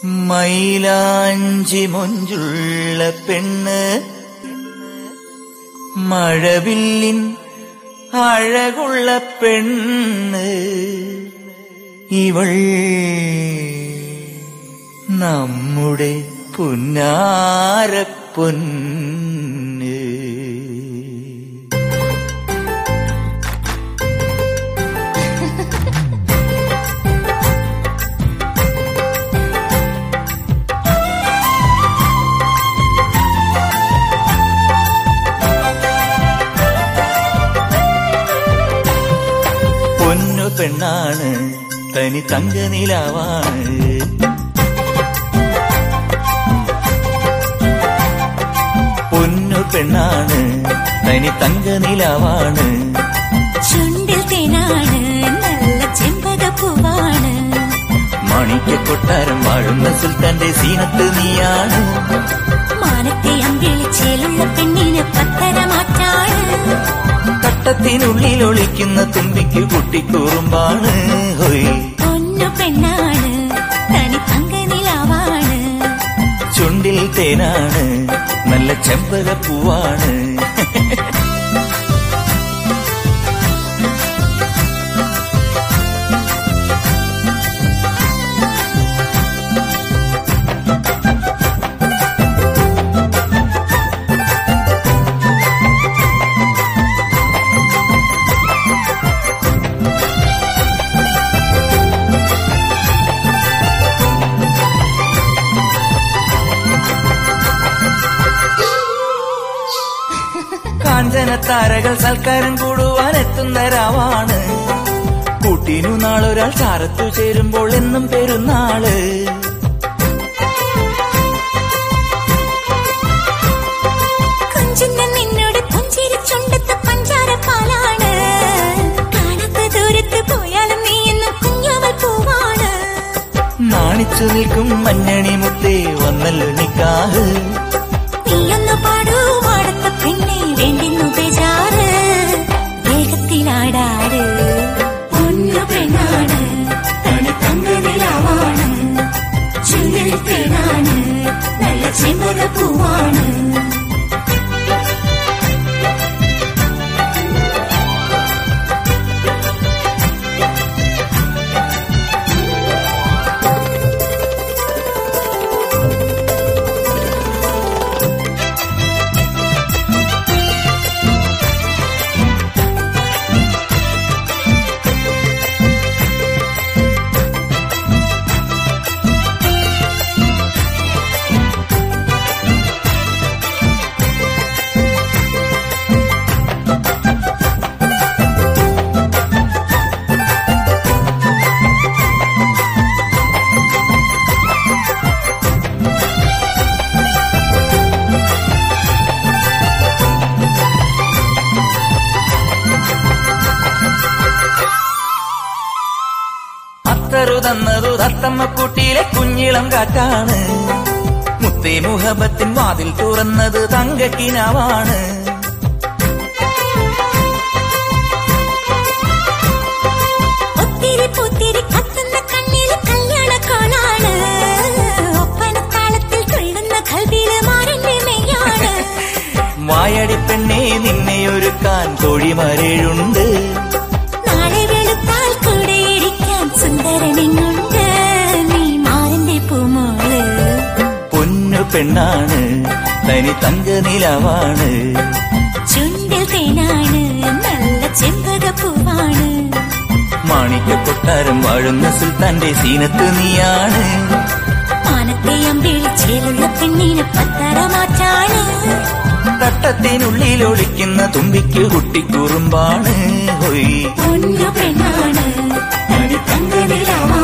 മൈലാഞ്ചി മൊഞ്ചുള്ള പെണ്ണ് മഴവില്ലിൻ അഴകുള്ള പെണ്ണ് ഇവൾ നമ്മുടെ പുന്നാരപ്പൊന്ന് പൊന്നു പെണ്ണാണ് തനി തങ്ക നിലാവാണ് പൊന്നു പെണ്ണാണ് തനി തങ്ക നിലാവാണ് ചുണ്ടിൽ തേനാണ് നല്ല ചെമ്പകപ്പൂവാണ് മാണിക്യ കൊട്ടാരം വാഴുന്ന സുൽത്താന്റെ സീനത്ത് നീയാണ് മാനത്തെ അമ്പിളിച്ചേലുള്ള പെണ്ണിന് പത്തര മാറ്റാണ് തട്ടത്തിനുള്ളിൽ ഒളിക്കുന്ന തുമ്പിക്ക് കുട്ടിക്കൂറുമ്പാണ് ഹൊയ് പൊന്നു പെണ്ണാണ് തനി തങ്ക നിലാവാണ് ചുണ്ടിൽ തേനാണ് നല്ല ചെമ്പക പൂവാണ് കാഞ്ചന താരകൾ സൽക്കാരം കൂടുവാൻ എത്തുന്ന രാവാണ് കൂട്ടിനു നാളൊരാൾ ചാരത്തു ചേരുമ്പോൾ എന്നും പെരുന്നാള് കുഞ്ചുന്ന നിന്നോട് പുഞ്ചിരി ചുണ്ടത്ത് പഞ്ചാര പാലാണ് കാണാത്ത ദൂരത്ത് പോയാലും നീ എന്ന കുഞ്ഞവൾ പൂവാണ് നാണിച്ചു നിൽക്കും മഞ്ഞണി മുത്തേ വന്നല്ലോ നിക്കാഹ് നീയൊന്നു പാടൂ മാടത്ത പെണ്ണെ വേണ്ടിന്നു ബേജാറ് വേഗത്തിലാടാറ് പൊന്നു പെണ്ണാണ് തനി തങ്ക നിലാവാണ് ചുണ്ടിൽ തേനാണ് നല്ല ചെമ്പക പൂവാണ് അത്തറു തന്നതു തത്തമ്മക്കുട്ടിയിലെ കുഞ്ഞിളം കാറ്റാണ് മുത്തേ മുഹബത്തിൻ വാതിൽ തുറന്നത് തങ്കക്കിനാവാണ് ഒത്തിരി പുത്തിരി കത്തുന്ന കണ്ണില് കല്യാണ കോളാണ് ഒപ്പനത്താളത്തിൽ തുള്ളുന്ന കൽവില് മാറിന്റെ മെയ്യാണ് വായടി പെണ്ണെ നിന്നെ ഒരുക്കാൻ കോഴിമരേഴുണ്ട് നാളെ വെളുത്താൽ കൂടെ ഇരിക്കാൻ സുന്ദരനെങ്ങുണ്ട് നീ മാറിന്റെ പൂമോള് പൊന്നു പെണ്ണാണ് തനി തങ്ക നിലവാണ് ചുണ്ടിൽ തേനാണ് നല്ല ചെമ്പക പൂവാണ് മാണിക്യ കൊട്ടാരം വാഴുന്ന സുൽത്താന്റെ സീനത്ത് നീയാണ് മാനത്തെ അമ്പിളിച്ചേലുള്ള പെണ്ണിന് പത്തര മാറ്റാണ് തട്ടത്തിനുള്ളിൽ ഒളിക്കുന്ന തുമ്പിക്ക് കുട്ടിക്കുറുമ്പാണ് ഹൊയ് പൊന്നു പെണ്ണാണ് തനി തങ്ക നിലവാണ്